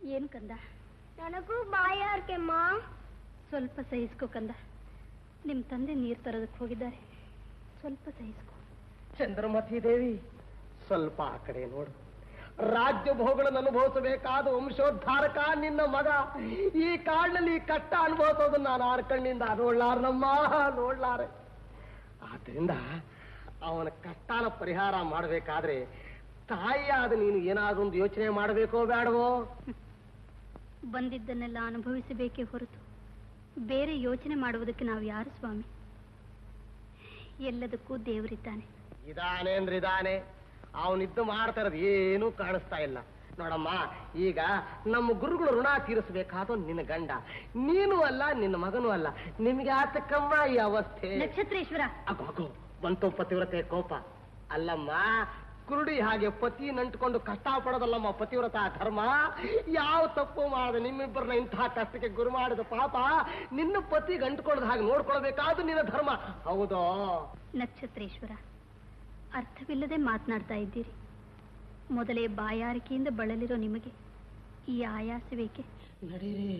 ಏನ್ ಕಂದ ನನಗೂ ಬಾಯಾರ್ಕೆಮ್ಮ ಸ್ವಲ್ಪ ಸಹಿಸ್ಕೋ ಕಂದ ನಿಮ್ ತಂದೆ ನೀರ್ ತರೋದಕ್ಕೆ ಹೋಗಿದ್ದಾರೆ ಸ್ವಲ್ಪ ಸಹಿಸ್ಕೋ ಚಂದ್ರಮತಿ ದೇವಿ ಸ್ವಲ್ಪ ಆ ಕಡೆ ನೋಡು ರಾಜ್ಯ ಭೋಗಗಳನ್ನು ಅನುಭವಿಸಬೇಕಾದ ವಂಶೋದ್ಧಾರಕ ನಿನ್ನ ಮಗ ಈ ಕಾಡಿನಲ್ಲಿ ಕಷ್ಟ ಅನುಭವಿಸೋದು ನಾನು ಆರ ಕಣ್ಣಿಂದ ನೋಡ್ಲಾರನಮ್ಮ ನೋಡ್ಲಾರೆ ಆದ್ರಿಂದ ಅವನ ಕಷ್ಟನ ಪರಿಹಾರ ಮಾಡಬೇಕಾದ್ರೆ ತಾಯಿಯಾದ ನೀನು ಏನಾದ್ರೂ ಒಂದು ಯೋಚನೆ ಮಾಡಬೇಕೋ ಬೇಡವೋ ಬಂದಿದ್ದನ್ನೆಲ್ಲ ಅನುಭವಿಸಬೇಕೇ ಹೊರತು ಬೇರೆ ಯೋಚನೆ ಮಾಡುವುದಕ್ಕೆ ನಾವು ಯಾರು ಸ್ವಾಮಿ ಎಲ್ಲದಕ್ಕೂ ದೇವರಿದ್ದಾನೆ ಇದಾನೆ ಅಂದ್ರೆ ಇದಾನೆ ಅವನಿದ್ದು ಮಾಡ್ತಾ ಇರೋದು ಏನೂ ಕಾಣಿಸ್ತಾ ಇಲ್ಲ ನೋಡಮ್ಮ ಈಗ ನಮ್ಮ ಗುರುಗಳು ಋಣ ತೀರಿಸಬೇಕಾದ ನಿನ್ನ ಗಂಡ ನೀನು ಅಲ್ಲ ನಿನ್ನ ಮಗನೂ ಅಲ್ಲ ನಿಮ್ಗೆ ಆತಕ್ಕಮ್ಮ ಈ ಅವಸ್ಥೆ ನಕ್ಷತ್ರೇಶ್ವರ ಅಗೋ ಅಗೋ ಬಂತು ಪತಿವ್ರತೆ ಕೋಪ ಅಲ್ಲಮ್ಮ ಕುರುಡಿ ಹಾಗೆ ಪತಿ ನಂಟ್ಕೊಂಡು ಕಷ್ಟ ಪಡೋದಲ್ಲಮ್ಮ ಪತಿವ್ರತ ಧರ್ಮ ಯಾವ ತಪ್ಪು ಮಾಡದೆ ನಿಮ್ಮಿಬ್ಬರನ್ನ ಇಂತಹ ಕಷ್ಟಕ್ಕೆ ಗುರು ಮಾಡಿದ ಪಾಪ ನಿನ್ನ ಪತಿ ಗಂಟ್ಕೊಳ್ಳದ ಹಾಗೆ ನೋಡ್ಕೊಳ್ಬೇಕಾದ್ದು ನಿನ್ನ ಧರ್ಮ ಹೌದೋ ನಕ್ಷತ್ರೇಶ್ವರ ಅರ್ಥವಿಲ್ಲದೆ ಮಾತನಾಡ್ತಾ ಇದ್ದೀರಿ ಮೊದಲೇ ಬಾಯಾರಿಕೆಯಿಂದ ಬಳಲಿರೋ ನಿಮಗೆ ಈ ಆಯಾಸವೇಕೆ ನಡೀರಿ